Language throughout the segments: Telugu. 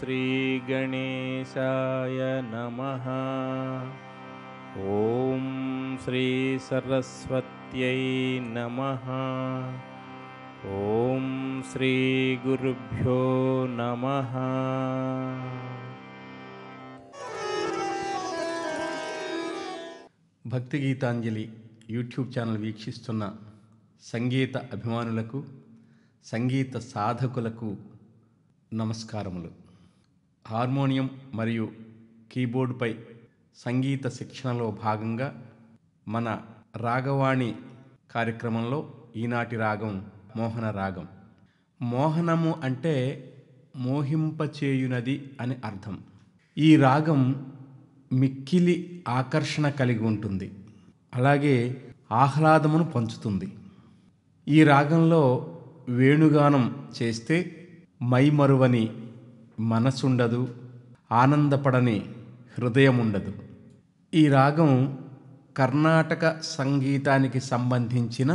श्रीगणेशाय नमः ॐ श्रीसरस्वत्यै नमः ॐ श्रीगुरुभ्यो नमः భక్తి గీతాంజలి యూట్యూబ్ ఛానల్ వీక్షిస్తున్న సంగీత అభిమానులకు సంగీత సాధకులకు నమస్కారములు హార్మోనియం మరియు కీబోర్డుపై సంగీత శిక్షణలో భాగంగా మన రాగవాణి కార్యక్రమంలో ఈనాటి రాగం మోహన రాగం మోహనము అంటే మోహింపచేయునది అని అర్థం ఈ రాగం మిక్కిలి ఆకర్షణ కలిగి ఉంటుంది అలాగే ఆహ్లాదమును పంచుతుంది ఈ రాగంలో వేణుగానం చేస్తే మైమరువని మనసుండదు ఆనందపడని హృదయం ఉండదు ఈ రాగం కర్ణాటక సంగీతానికి సంబంధించిన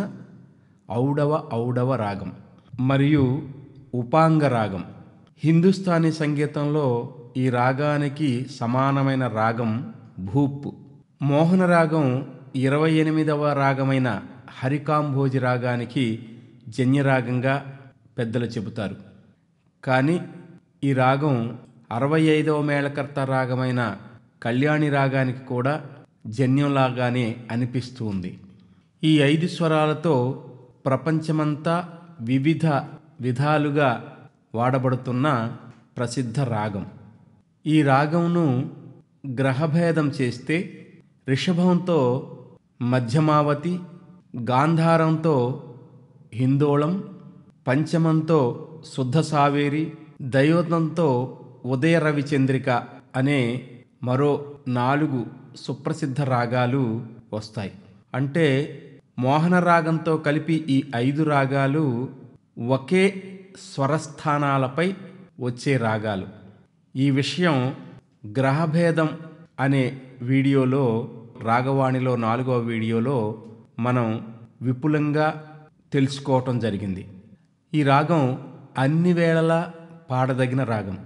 ఔడవ ఔడవ రాగం మరియు ఉపాంగ రాగం హిందుస్థానీ సంగీతంలో ఈ రాగానికి సమానమైన రాగం భూప్ మోహన రాగం ఇరవై ఎనిమిదవ రాగమైన హరికాంభోజి రాగానికి జన్యరాగంగా పెద్దలు చెబుతారు కానీ ఈ రాగం అరవై ఐదవ మేళకర్త రాగమైన కళ్యాణి రాగానికి కూడా జన్యంలాగానే అనిపిస్తూ ఉంది ఈ ఐదు స్వరాలతో ప్రపంచమంతా వివిధ విధాలుగా వాడబడుతున్న ప్రసిద్ధ రాగం ఈ రాగంను గ్రహభేదం చేస్తే రిషభంతో మధ్యమావతి గాంధారంతో హిందోళం పంచమంతో శుద్ధ సావేరి దయోతంతో ఉదయ రవిచంద్రిక అనే మరో నాలుగు సుప్రసిద్ధ రాగాలు వస్తాయి అంటే మోహన రాగంతో కలిపి ఈ ఐదు రాగాలు ఒకే స్వరస్థానాలపై వచ్చే రాగాలు ఈ విషయం గ్రహభేదం అనే వీడియోలో రాగవాణిలో నాలుగవ వీడియోలో మనం విపులంగా తెలుసుకోవటం జరిగింది ఈ రాగం అన్ని వేళలా పాడదగిన రాగం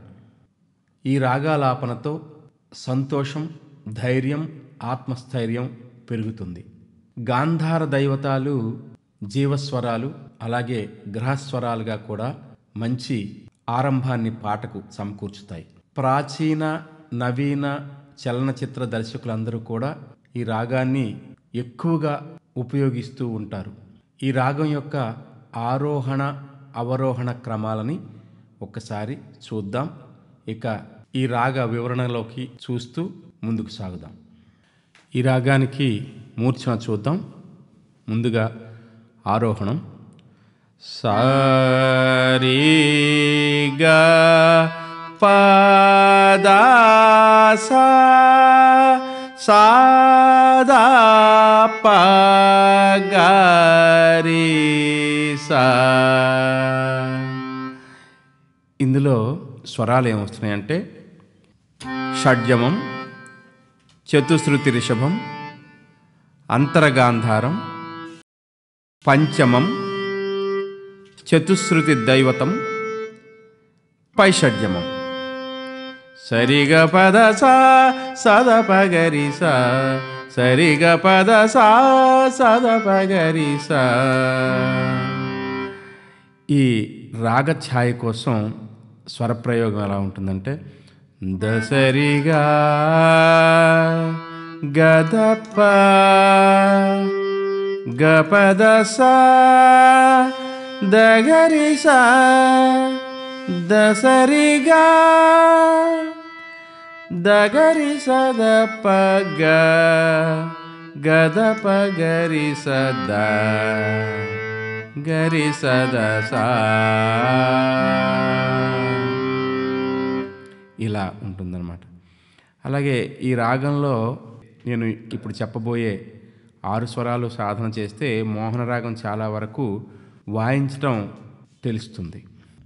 ఈ రాగాలాపనతో సంతోషం ధైర్యం ఆత్మస్థైర్యం పెరుగుతుంది గాంధార దైవతాలు జీవస్వరాలు అలాగే గ్రహస్వరాలుగా కూడా మంచి ఆరంభాన్ని పాటకు సమకూర్చుతాయి ప్రాచీన నవీన చలనచిత్ర దర్శకులందరూ కూడా ఈ రాగాన్ని ఎక్కువగా ఉపయోగిస్తూ ఉంటారు ఈ రాగం యొక్క ఆరోహణ అవరోహణ క్రమాలని ఒక్కసారి చూద్దాం ఇక ఈ రాగ వివరణలోకి చూస్తూ ముందుకు సాగుదాం ఈ రాగానికి మూర్ఛన చూద్దాం ముందుగా ఆరోహణం సారీగా పదాసా సాదా పగరీసా ఇందులో స్వరాలు ఏమొస్తున్నాయంటే షడ్జమం చతుశ్రుతి రిషభం అంతరగాంధారం పంచమం చతుశ్రుతి దైవతం పైషడ్యమం సరిగ పద సా సద పగరి సా సరిగ పద సా సద పగరి సా ఈ రాగఛాయ కోసం స్వరప్రయోగం ఎలా ఉంటుందంటే దసరిగా గదప గపద సా దగరి సా దసరిగా దగరి సద పగ గద పగరి సద గరి సద సా ఇలా ఉంటుందన్నమాట అలాగే ఈ రాగంలో నేను ఇప్పుడు చెప్పబోయే ఆరు స్వరాలు సాధన చేస్తే మోహన రాగం చాలా వరకు వాయించడం తెలుస్తుంది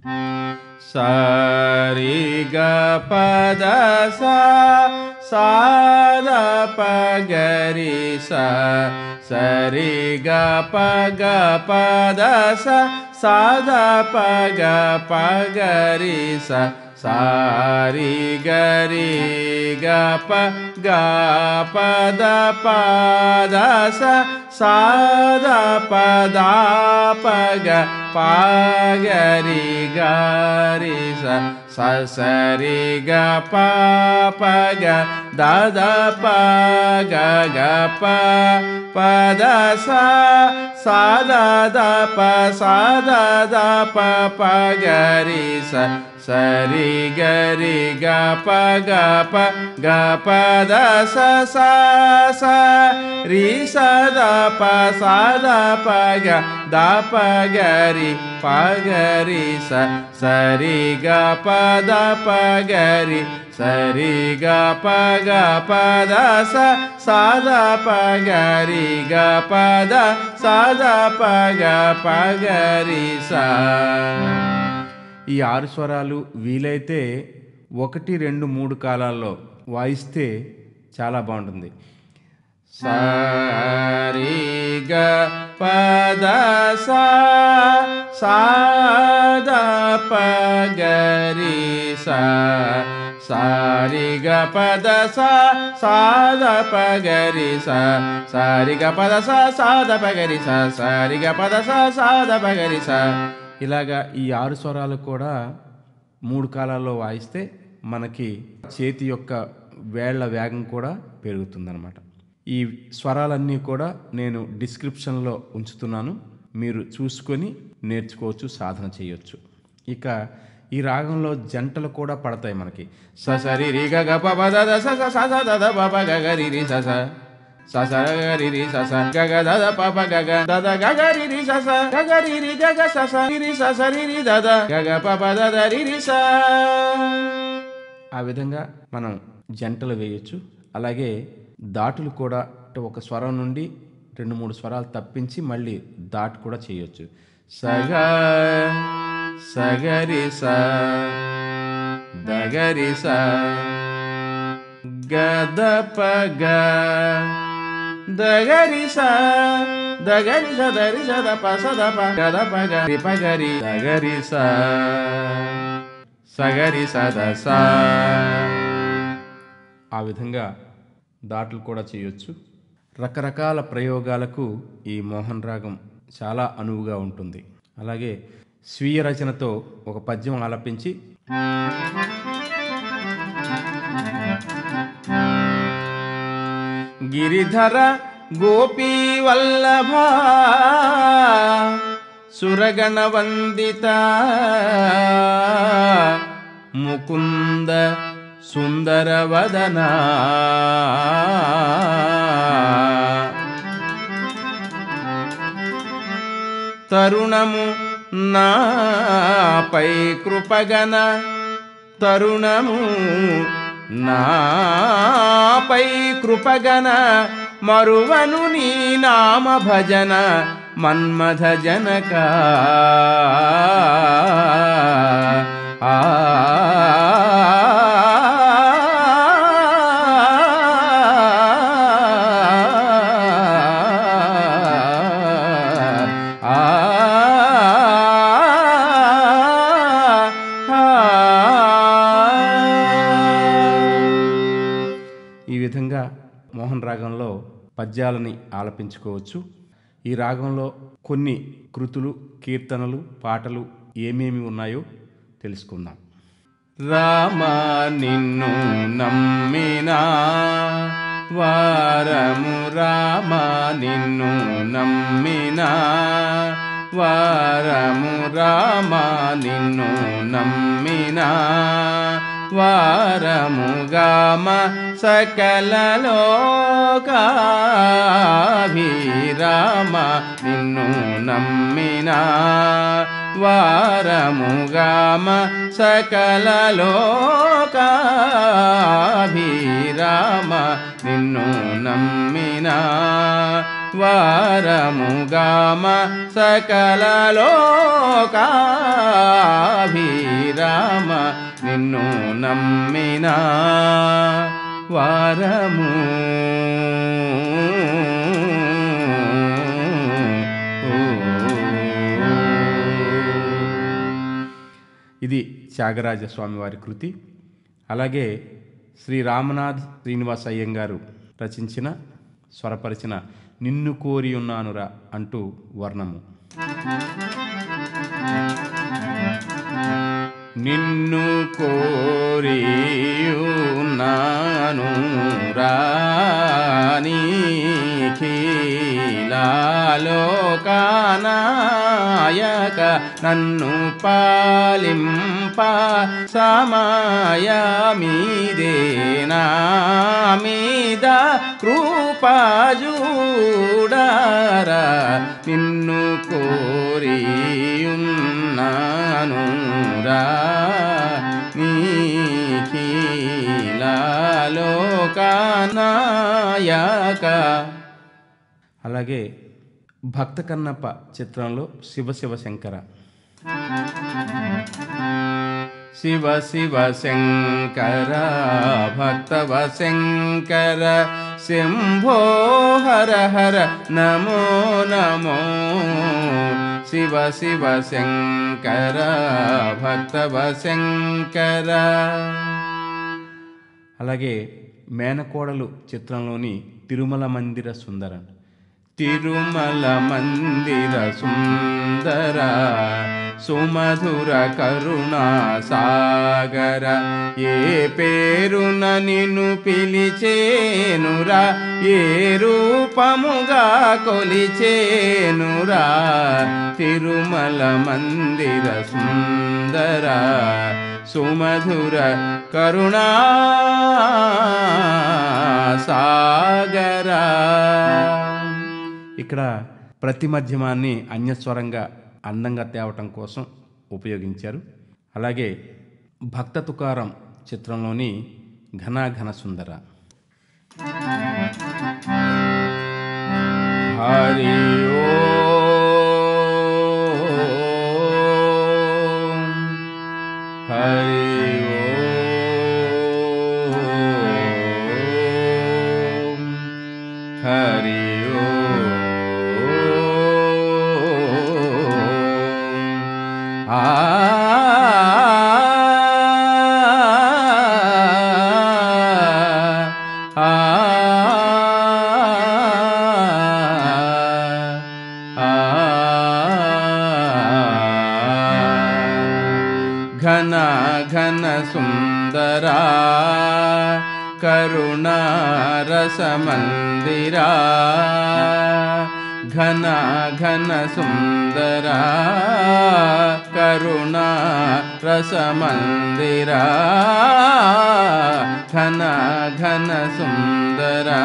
సారిగ పద సా సాద పగరి సా సరిగ పగ పద స సాద పగ పగరి స సారి గరి గ ప గ పద పద స సాద పద పగ పగరి గరి స స సరి గ ప పగ దద ప గ గ ప పద స సాద ద ప సాద ద ప పగరి స సరి గరి గ ప గ ప గ ప ద స స స రి స ద ప స ద ప గ ద ప గరి ప గరి స సరి గ ప ద ప గరి సరి గ ప గ ప ద స స ద ప గరి గ ప ద స ద ప గ ప గరి స ఈ ఆరు స్వరాలు వీలైతే ఒకటి రెండు మూడు కాలాల్లో వాయిస్తే చాలా బాగుంటుంది సారి గ పద సా సాద పగరి సా సారి గ పద సా సాద పగరి సా సారి గ పద సా సాద పగరి సా సారి గ పద సా సాద పగరి సా ఇలాగా ఈ ఆరు స్వరాలు కూడా మూడు కాలాల్లో వాయిస్తే మనకి చేతి యొక్క వేళ్ల వేగం కూడా పెరుగుతుందన్నమాట ఈ స్వరాలన్నీ కూడా నేను డిస్క్రిప్షన్లో ఉంచుతున్నాను మీరు చూసుకొని నేర్చుకోవచ్చు సాధన చేయొచ్చు ఇక ఈ రాగంలో జంటలు కూడా పడతాయి మనకి స సరి రి గ గ ప ప ద ద స స స స ద ద ప ప గ గ రి రి స స స స గ రి రి స స గ గ ద ద ప ప గ గ ద ద గ గ రి రి స స గ గ రి రి గ గ స స రి రి స స రి రి ద ద గ గ ప ప ద ద రి రి స ఆ విధంగా మనం జంటలు వేయొచ్చు అలాగే దాటులు కూడా అంటే ఒక స్వరం నుండి రెండు మూడు స్వరాలు తప్పించి మళ్ళీ దాటు కూడా చేయొచ్చు సగ సగరి స దగరి స గద పగ దగరి స దగరి స దరి స ద ప స ద ప గద పగ రి పగరి దగరి స సగరి సద స ఆ విధంగా దాటులు కూడా చేయొచ్చు రకరకాల ప్రయోగాలకు ఈ మోహన్ రాగం చాలా అనువుగా ఉంటుంది అలాగే స్వీయ రచనతో ఒక పద్యం ఆలపించి గిరిధర గోపీ వల్లభ సురగణ వందిత ముకుంద సుందర వదన తరుణము నాపై కృపగన తరుణము నాపై కృపగన మరువను నీ నామ భజన మన్మథ జనక ఆ ఈ విధంగా మోహన్ రాగంలో పద్యాలని ఆలపించుకోవచ్చు ఈ రాగంలో కొన్ని కృతులు కీర్తనలు పాటలు ఏమేమి ఉన్నాయో తెలుసుకుందాం రామ నిన్ను నమ్మినా వారము రామ నిన్ను నమ్మినా వారము రామ నిన్ను నమ్మినా వారముగామ సకలలోకాభిరామ నిన్ను నమ్మినా వారముగామ సకలలోకాభిరామ నిన్ను నమ్మినా వారముగామ సకలలోకాభిరామ నిన్ను నమ్మినా వారము ఓ ఇది త్యాగరాజ స్వామి వారి కృతి అలాగే శ్రీ రామనాథ్ శ్రీనివాస్ అయ్యంగారు రచించిన స్వరపరిచిన నిన్ను కోరి ఉన్నానురా అంటూ వర్ణము నిన్ను కోరి ఉన్నాను రాణీఖీలాలోకానాయక నన్ను పాలింప సమయమీదేనా మీద కృపజూడరా నిన్ను కోరి ఉన్నాను రా నీకీలాలోకానాయక అలాగే భక్త కన్నప్ప చిత్రంలో శివ శివ శంకర శివ శివ శంకర భక్తవ శంకర శంభో హర హర నమో నమో శివ శివ శంకర భక్తవ శంకర అలాగే మేనకోడలు చిత్రంలోని తిరుమల మందిర సుందర తిరుమల మందిర సుందర సుమధుర కరుణా సాగర ఏ పేరున నిన్ను పిలిచేనురా ఏ రూపముగా కొలిచేనురా తిరుమల మందిర సుందర సుమధుర కరుణా సాగర ఇక్కడ ప్రతి మధ్యమాన్ని అన్యస్వరంగా అందంగా తేవటం కోసం ఉపయోగించారు అలాగే భక్త తుకారం చిత్రంలోని ఘన ఘన సుందర హరి ఓం హరి ఓం హరి ఓం ఆ ఆ ఘన ఘన సుందరా కరుణా రసమందిరా ఘన ఘన సుందరా కరుణా రసమందిరా ఘన ఘన సుందరా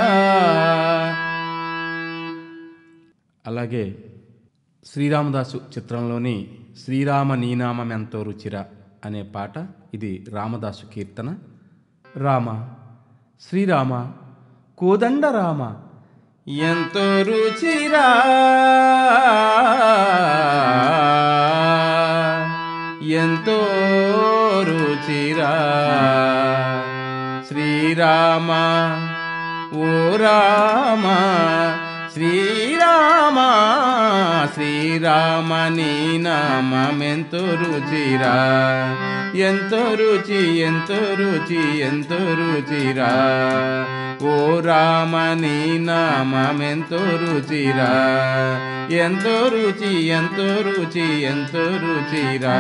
అలాగే శ్రీరామదాసు చిత్రంలోని శ్రీరామ నీనామం ఎంతో రుచిరా అనే పాట ఇది రామదాసు కీర్తన రామ శ్రీరామ కోదండ రామ ఎంతో రుచిరా ఎంతో రుచిరా శ్రీరామ ఓ రామ శ్రీరామ శ్రీరామ నీ నామెంతో రుచిరా ఎంతో రుచి ఎంతో రుచి ఎంతో రుచిరా ఓ రామ నీ నామెంతో రుచిరా ఎంతో రుచి ఎంతో రుచి ఎంతో రుచిరా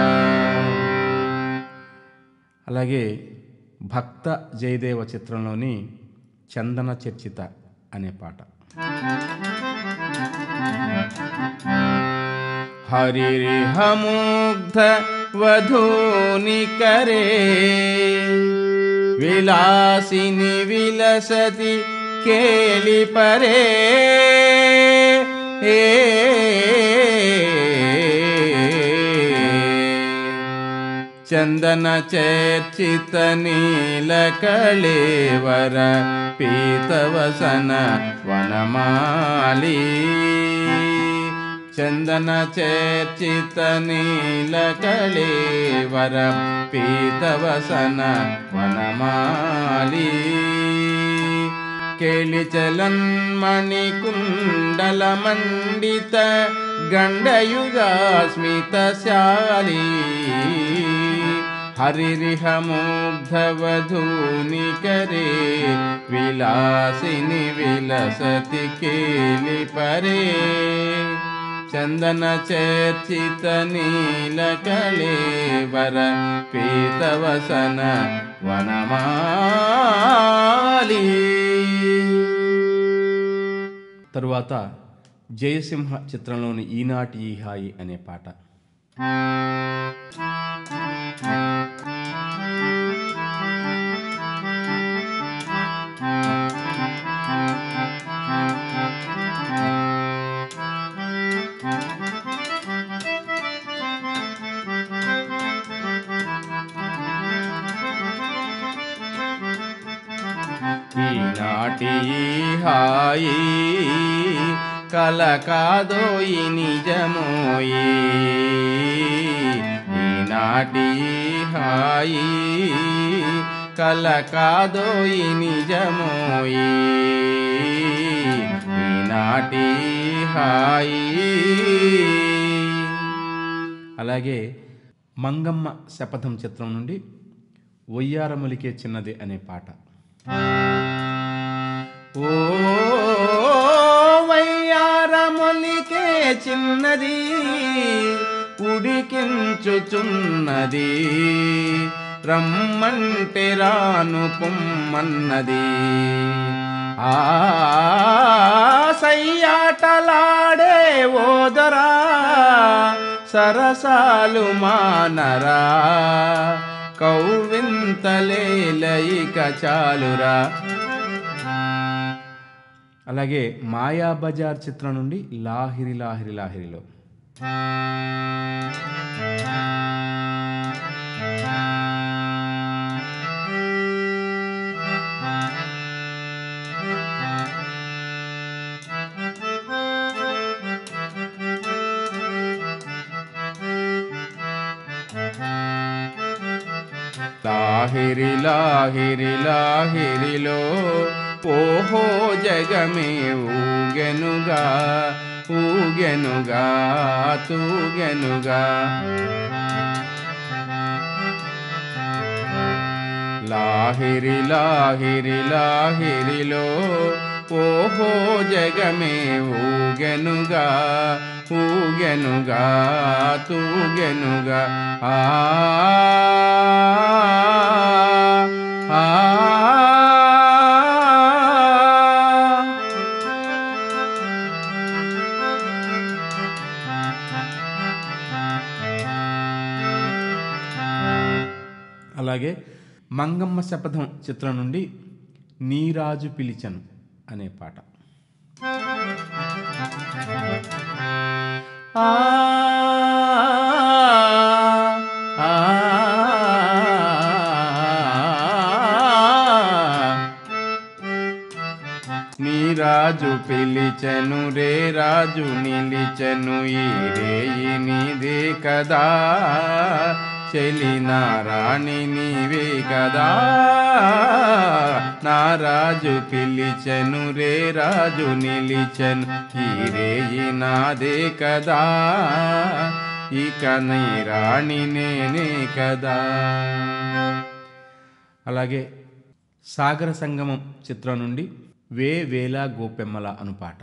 అలాగే భక్త జయదేవ చిత్రంలోని చందన చర్చిత అనే పాట హరిహముగ్ధ వధూని కరే విలాసిని విలసతి కేలి పరే ఏ చందన చర్చిత నీల కళేవర పీతవసన వనమాలి చందన చర్చిత నీల కళేవర పీతవసన వనమాలి కేళిచలన్మణి కుండల మండిత గండయుగా స్మితశాలి హరిరిహ ముగ్ధవధూనికరే విలాసిని విలసతి కేలి పరే చందన చర్చిత నీల కళేవర పీతవసన వనమాలి తరువాత జయసింహ చిత్రంలోని ఈనాటి ఈ హాయి అనే పాట ఈనాటి ఈ హాయి కల కాదోయి నిజమోయి ఈనాటి ఈ హాయి కల కాదోయి నిజమోయి ఈనాటి ఈ హాయి అలాగే మంగమ్మ శపథం చిత్రం నుండి ఒయ్యారములికే చిన్నది అనే పాట ఓ వయ్యారములికే చిన్నది ఉడికించుచున్నది రమ్మంటే రాను పొమ్మన్నది ఆ సయ్యాటలాడే ఓదరా సరసాలు మానరా కౌవింతలేలయిక చాలురా అలాగే మాయా బజార్ చిత్రం నుండి లాహిరి లాహిరి లాహిరిలో లాహిరి లాహిరి లాహిరిలో ఓహో జగమే ఊగెనుగా ఊగెనుగా తూగెనుగా లాహిరి లాహిరి లాహిరిలో ఓహో జగమే ఊగెనుగా ఊగెనుగా తూగెనుగా ఆ ఆ అలాగే మంగమ్మ శపథం చిత్రం నుండి నీరాజు పిలిచను అనే పాట ఆ ఆ నీరాజు పిలిచెను రే రాజు నిలిచెను ఈ రేయి నీదే కదా చెలి నారాణి నీవే కదా నా రాజు పిలిచెను రే రాజు నిలిచెను ఈ రేయి నాదే కదా ఇక నీ రాణి నేనే కదా అలాగే సాగర సంగమం చిత్రం నుండి వే వేల గోపెమ్మల అను పాట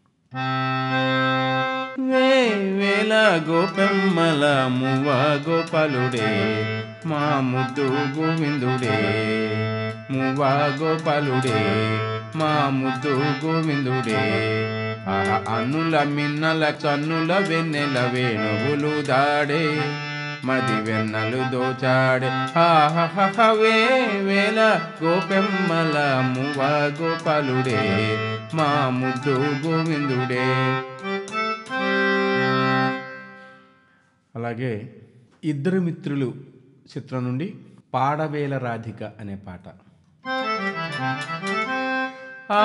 వే వేల గోపెమ్మల మువ్వ గోపాలుడే మా ముద్దు గోవిందుడే మువ్వ గోపాలుడే మా ముద్దు గోవిందుడే ఆహ అన్నుల మిన్నల చన్నుల వెన్నెల వేణువులు దాడే మది వెన్నలు దోచాడే హాహహవే వేల గోపెమ్మల మువ గోపాలుడే మా ముద్దు గోవిందుడే అలాగే ఇద్దరు మిత్రులు చిత్రం నుండి పాడవేల రాధిక అనే పాట ఆ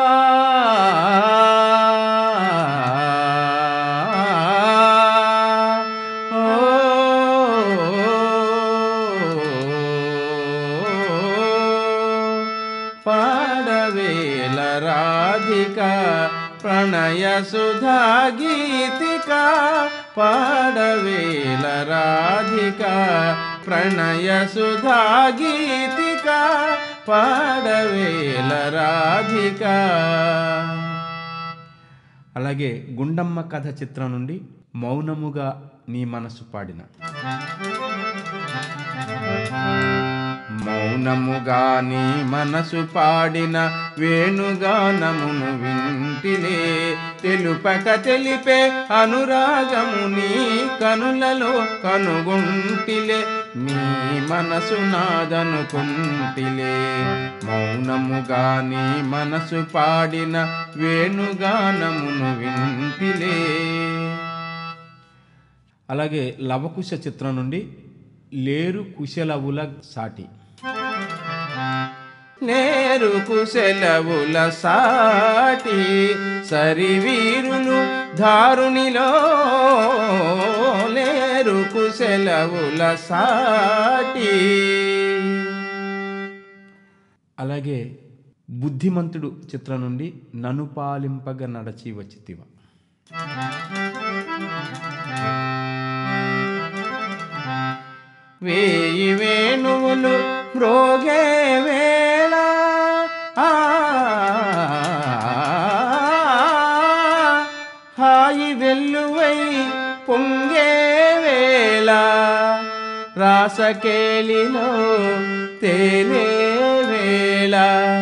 పాడవేల రాధిక ప్రణయ సుధా గీతిక పాడవేల రాధిక ప్రణయ సుధా గీతిక పాడవేల రాధిక అలాగే గుండమ్మ కథ చిత్రం నుండి మౌనముగా నీ మనసు పాడిన మౌనముగా నీ మనసు పాడిన వేణుగానమును వింటిలే తెలుపక తెలిపే అనురాగము నీ కనులలో కనుగొంటిలే నీ మనసు నాదనుకుంటిలే మౌనముగా నీ మనసు పాడిన వేణుగానమును వింటిలే అలాగే లవకుశ చిత్రం నుండి లేరు కుశలవుల సాటి లేరు కుశలవుల సాటి సరివీరులు దారునిలో లేరు కుశలవుల సాటి అలాగే బుద్ధిమంతుడు చిత్రం నుండి నను పాలింపగ నడచి వచ్చితివ వేయి వేణువులు మ్రోగే వేళ ఆ, హాయి వెల్లువై పొంగే వేళ రాసకేలిలో తేలే వేళ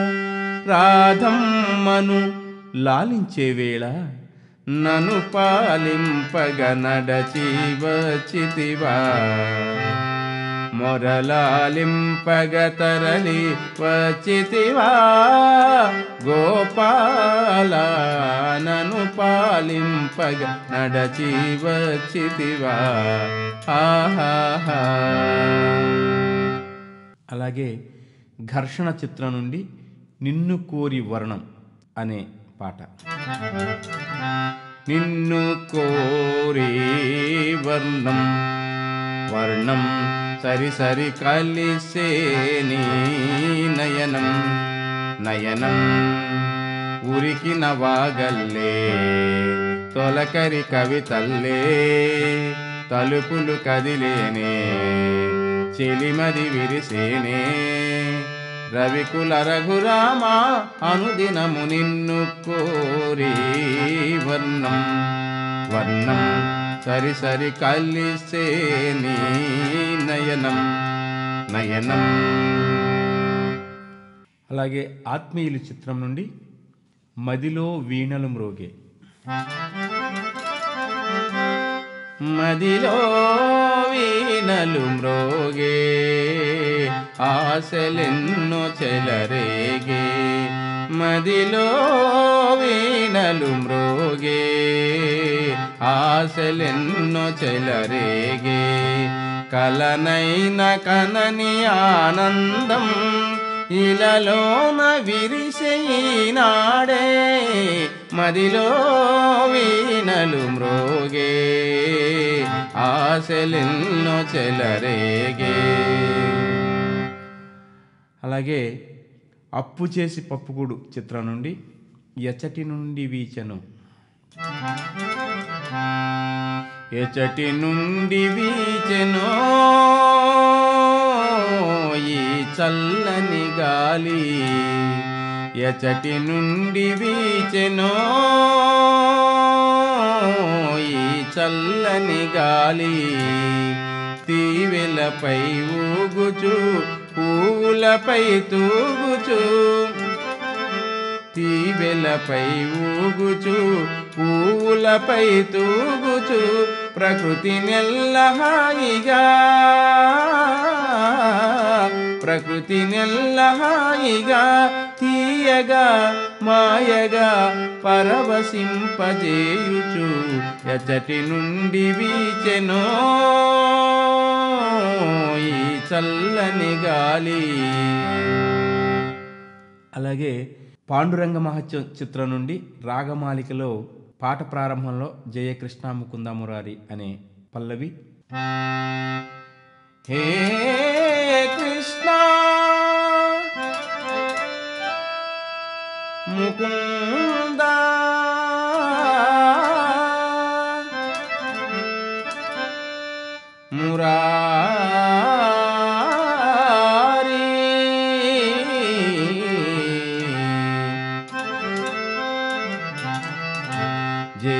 రాధమ్మను లాలించే వేళ నను పాలింపగ నడచి వచ్చితివా మొరలాలింపగ తరలి వచ్చితివా గోపాల నను పాలింపగ నడచి వచ్చితివా ఆహాహా అలాగే ఘర్షణ చిత్రం నుండి నిన్ను కోరి వర్ణం అనే పాట నిన్ను కోరి వర్ణం వర్ణం సరి సరి కలిసే నీ నయనం నయనం ఉరికిన వాగల్లే తొలకరి కవితల్లే తలుపులు కదిలేనే చెలిమది విరిసేనే రవికుల రఘురామ అనుదినము నిన్ను కోరి వర్ణం వర్ణం సరి సరి కలిసే నీ నయనం నయనం అలాగే ఆత్మీయులు చిత్రం నుండి మదిలో వీణలు మ్రోగే మదిలో వీణలు మ్రోగే ఆశలెన్నో చెలరేగే మదిలో వీణలు మ్రోగే ఆశలెన్నో చెలరేగే కలనైన కనని ఆనందం ఇలలోన విరిసెయినాడే మదిలో వీణలు మ్రోగే ఆశలెన్నో చెలరేగే అలాగే అప్పు చేసి పప్పుకుడు చిత్రం నుండి ఎచ్చటి నుండి వీచెను ఎచటి నుండి వీచెనో ఈ చల్లని గాలి ఎచటి నుండి వీచెనో ఈ చల్లని గాలి తీవెలపై ఊగుచు పువ్వులపై తూగుచు తీవెలపై ఊగుచు పువ్వులపై తూగుచు ప్రకృతి నెల్ల హాయిగా ప్రకృతి నెల్ల హాయిగా తీయగా మాయగా పరవశింపజేయుచు ఎచ్చటి నుండి వీచెనో ఈ చల్లని గాలి అలాగే పాండురంగ మహత్య చిత్రం నుండి రాగమాలికలో పాట ప్రారంభంలో జయకృష్ణ ముకుంద మురారి అనే పల్లవి హే కృష్ణ ముకుంద మురారి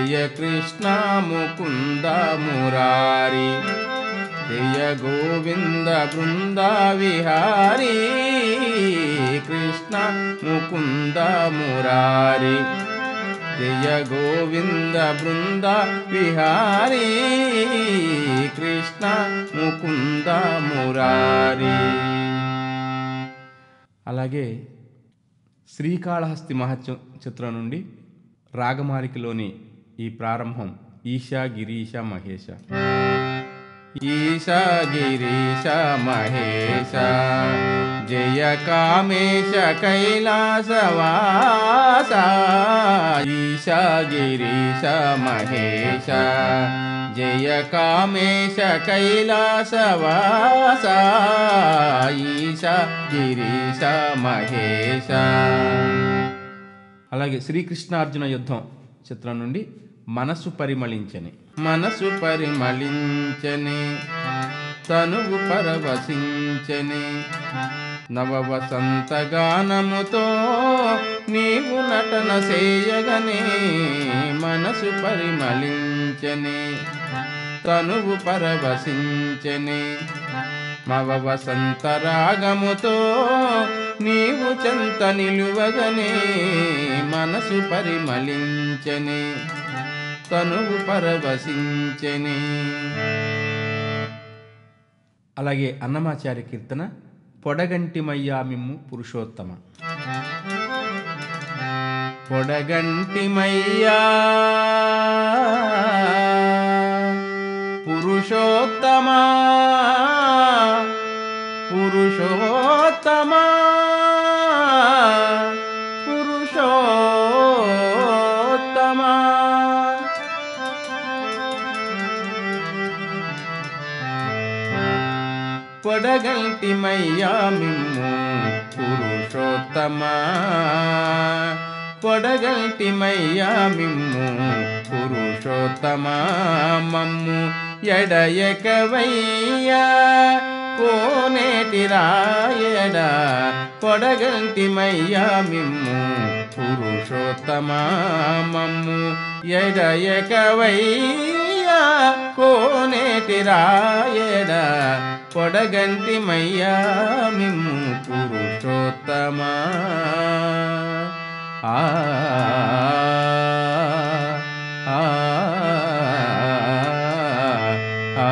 జయ కృష్ణ ముకుంద మురారి జయ గోవింద బృంద విహారీ కృష్ణ ముకుంద మురారి జయ గోవింద బృంద విహారీ కృష్ణ ముకుంద మురారి అలాగే శ్రీకాళహస్తి మహత్య చిత్రం నుండి రాగమాలికలోని ఈ ప్రారంభం ఈశా గిరీశ మహేశ ఈశా గిరీశ మహేశ జయ కామేశ కైలాసవాస ఈశా గిరీశ మహేశ జయ కామేశ కైలాసవాస ఈశా గిరీశ మహేశ అలాగే శ్రీకృష్ణార్జున యుద్ధం చిత్రం నుండి మనసు పరిమళించని మనసు పరిమళించని తనువు పరవశించని నవ వసంత గానముతో నీవు నటన చేయగనే మనసు పరిమళించని తనువు పరవశించని మవ వసంత రాగముతో నీవు చెంత నిలువగనే మనసు పరిమళించని తనువు పరవశించని అలాగే అన్నమాచార్య కీర్తన పొడగంటిమయ్యా మిమ్ము పురుషోత్తమ పొడగంటిమయ్యా పురుషోత్తమా పురుషోత్తమా పురుషోత్తమా పొడగంటిమయ్యా మిమ్ము పురుషోత్తమా పొడగంటిమయ్యా మిమ్ము పురుషోత్తమా మమ్ము ఎడయకవయ్యా కోనేటి రాయడ పొడగంటిమయ్యా మిమ్ము పురుషోత్తమా మమ్ము ఎడయకవయ్యా కోనేటి రాయడ పొడగంటిమయ్యా మిమ్ము పురుషోత్తమా ఆ ఆ, ఆ,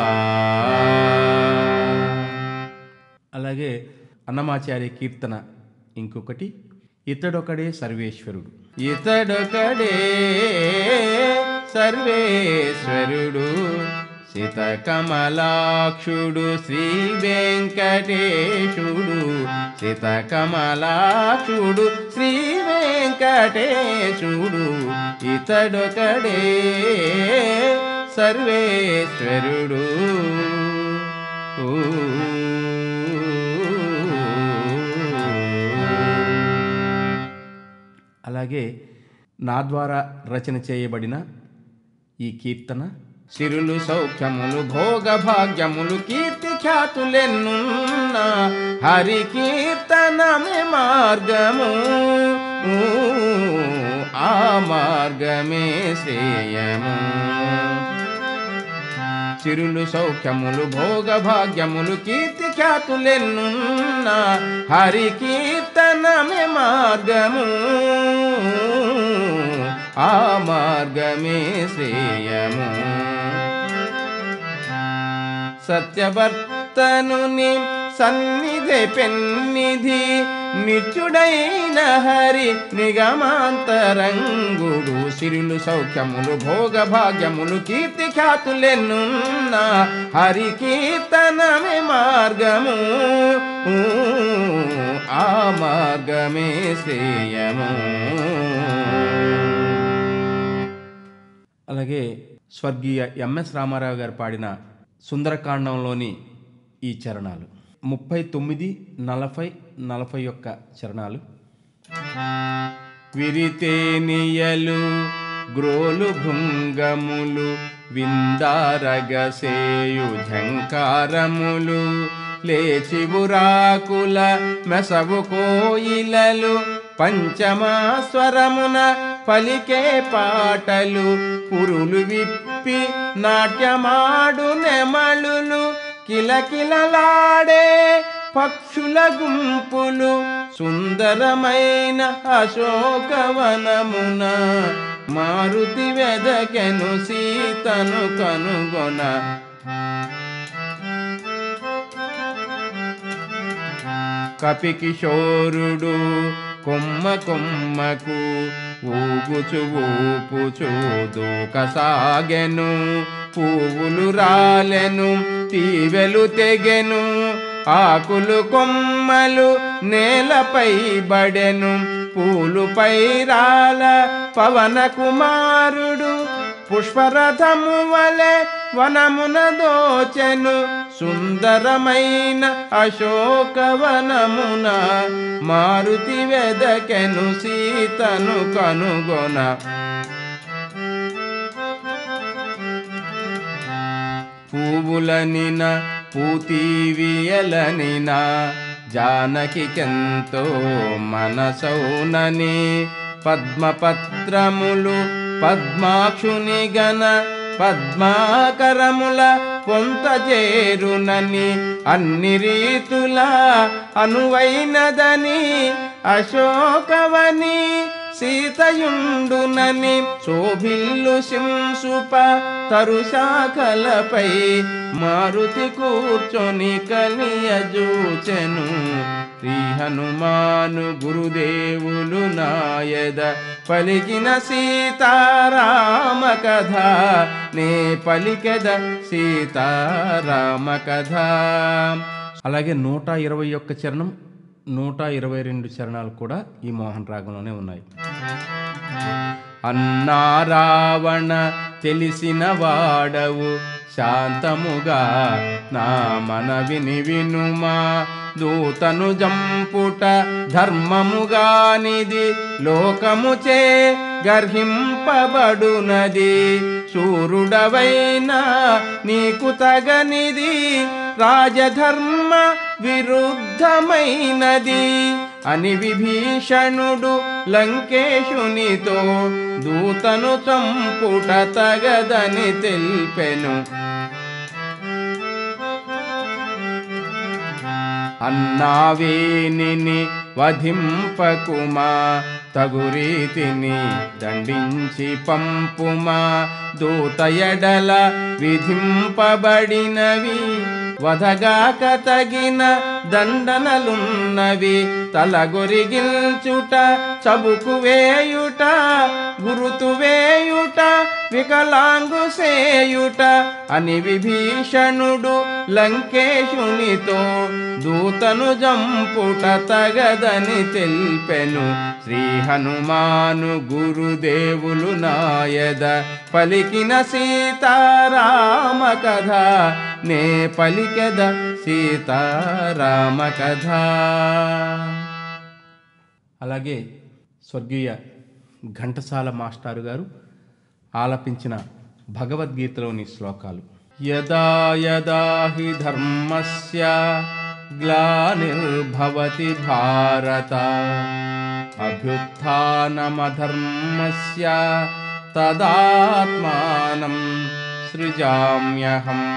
అలాగే అన్నమాచార్య కీర్తన ఇంకొకటి ఇతడొకడే సర్వేశ్వరుడు ఇతడొకడే సర్వేశ్వరుడు సితకమలాక్షుడు శ్రీ వెంకటేశుడు సితకమలాక్షుడు శ్రీ వెంకటేశుడు ఇతడొకడే సర్వేశ్వరుడు ఊ. అలాగే నా ద్వారా రచన చేయబడిన ఈ కీర్తన సిరులు సౌఖ్యములు భోగ భాగ్యములు కీర్తి ఖ్యాతులెన్నున్న హరి కీర్తనమే మార్గము ఊ, ఆ మార్గమే శ్రేయము చిరులు సౌఖ్యములు భోగ భాగ్యములు కీర్తి ఖ్యాతులెన్నున్న హరి కీర్తనమే మార్గము ఆ మార్గమే శ్రేయము సత్యవర్తనుని సన్నిధి పెన్నిధి నిత్యుడైన హరి నిగమాంతరంగుడు సిరులు సౌఖ్యములు భోగ భాగ్యములు కీర్తి ఖ్యాతులెన్నున్న హరి కీర్తనమే మార్గము ఊ, ఆ మార్గమే శ్రేయము అలాగే స్వర్గీయ ఎంఎస్ రామారావు గారు పాడిన సుందరకాండంలోని ఈ చరణాలు ముప్పై తొమ్మిది నలభై నలభై ఒక్క చరణాలు విరితేనియలు గ్రోలు భృంగములు విందారగసేయు ఝంకారములు లేచి బురాకుల మెసవు కోయిలలు పంచమా స్వరమున పలికే పాటలు పురులు విప్పి నాట్యమాడు నెమళులు కిలకిలలాడే పక్షుల గుంపులు సుందరమైన అశోకవనమున మారుతి వెదకెను సీతను కనుగొన కపికిశోరుడు కొమ్మ కొమ్మకు ఊగుచు ఊపుచు దూకసాగెను పువ్వులు రాలెను తీవెలు తెగెను ఆకులు కొమ్మలు నేలపై బడెను పూలుపై రాల పవన కుమారుడు పుష్పరథము వలె వనమున దోచెను సుందరమైన అశోకవనమున మారుతి వెదకెను సీతను కనుగొన పువ్వులనిన పూతీవియలనిన జానకికెంతో మనసౌనని పద్మపత్రములు పద్మాక్షుని గన పద్మాకరముల పొంత చేరునని అన్ని రీతుల అనువైనదని అశోకవని సీతయుండునని శోభిల్లు శింసుప తరుశాఖలపై మారుతి కూర్చొని కలియజూచెను శ్రీ హనుమాను గురుదేవులు నాయద పలికిన సీతారామ కథ నే పలికెద సీతారామ కథ అలాగే నూట ఇరవై ఒక్క చరణం నూట ఇరవై రెండు చరణాలు కూడా ఈ మోహన్ రాగంలోనే ఉన్నాయి అన్నా రావణ తెలిసిన వాడవు శాంతముగా నా మనవిని వినుమా దూతను జంపుట ధర్మముగానిది లోకముచే గర్హింపబడునది సూర్యుడవైనా నీకు తగనిది రాజధర్మ విరుద్ధమైనది అని విభీషణుడు లంకేశునితో దూతను చంపుట తగదని తెల్పెను అన్నావేనిని వధింపకుమా తగురీతిని దండించి పంపుమా దూత ఎడల విధింపబడినవి వధగాక తగిన దండనలున్నవి తలగొరిగిల్చుట చబుకు వేయుట గురుతు వేయుట వికలాంగు సేయుట అని విభీషణుడు లంకేశునితో దూతను జంపుట తగదని తెల్పెను శ్రీ హనుమాను గురుదేవులు నాయద పలికిన సీతారామ కథ నే పలికెద సీతారామ కథ అలాగే స్వర్గీయ ఘంటసాల మాస్టారు గారు ఆలపించిన భగవద్గీతలోని శ్లోకాలు యదా యదా హి ధర్మస్య గ్లానిర్భవతి భారత అభ్యుత్నమధర్మస్య తదాత్మానం సృజామ్యహం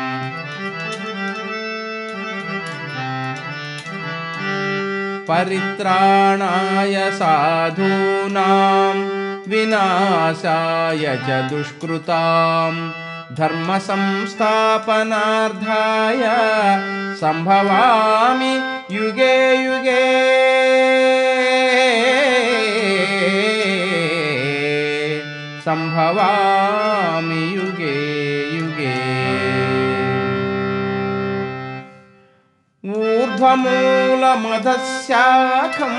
పరిత్రాణాయ సాధూనాం వినాశాయ చ దుష్కృతాం ధర్మ సంస్థాపనార్థాయ సంభవామి యుగే యుగే సంభవామి యుగే యుగే ఊర్ధ్వమూలమధశాఖం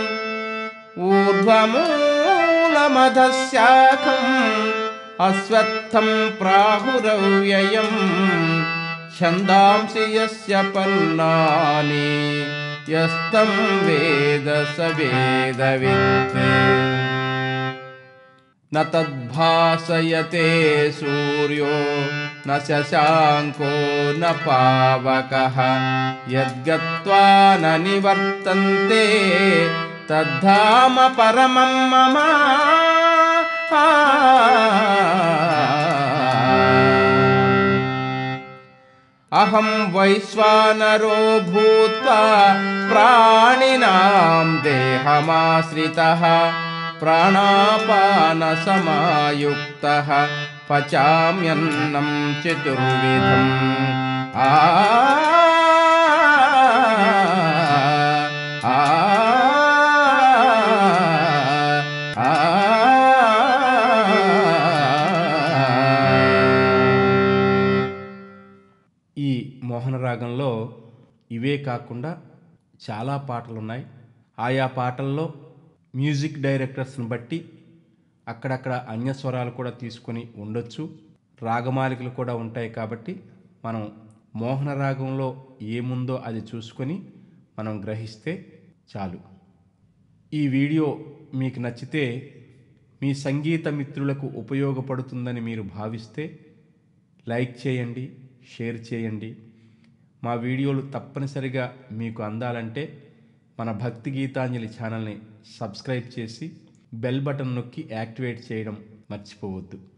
ఊర్ధ్వమూలమధశాఖం అశ్వత్థం ప్రాహురవ్యయం ఛందాంసి యస్య పర్ణాని యస్తం వేద స వేదవిత్ न तद्भासयते सूर्यो न शशाङ्को न पावकः यद्गत्वा न निवर्तन्ते तद्धाम परमं मम అహం వైశ్వానరో భూత్వా ప్రాణినాం దేహమాశ్రితః ప్రాణాపానసమాయుక్తः పచామ్యన్నం చతుర్విధం ఆ ఆ ఆ ఈ మోహన రాగంలో ఇవే కాకుండా చాలా పాటలు ఉన్నాయి ఆయా పాటల్లో మ్యూజిక్ డైరెక్టర్స్ని బట్టి అక్కడక్కడ అన్యస్వరాలు కూడా తీసుకొని ఉండొచ్చు రాగమాలికలు కూడా ఉంటాయి కాబట్టి మనం మోహన రాగంలో ఏముందో అది చూసుకొని మనం గ్రహిస్తే చాలు ఈ వీడియో మీకు నచ్చితే మీ సంగీత మిత్రులకు ఉపయోగపడుతుందని మీరు భావిస్తే లైక్ చేయండి షేర్ చేయండి మా వీడియోలు తప్పనిసరిగా మీకు అందాలంటే మన భక్తి గీతాంజలి ఛానల్ని సబ్స్క్రైబ్ చేసి బెల్ బటన్ నొక్కి యాక్టివేట్ చేయడం మర్చిపోవద్దు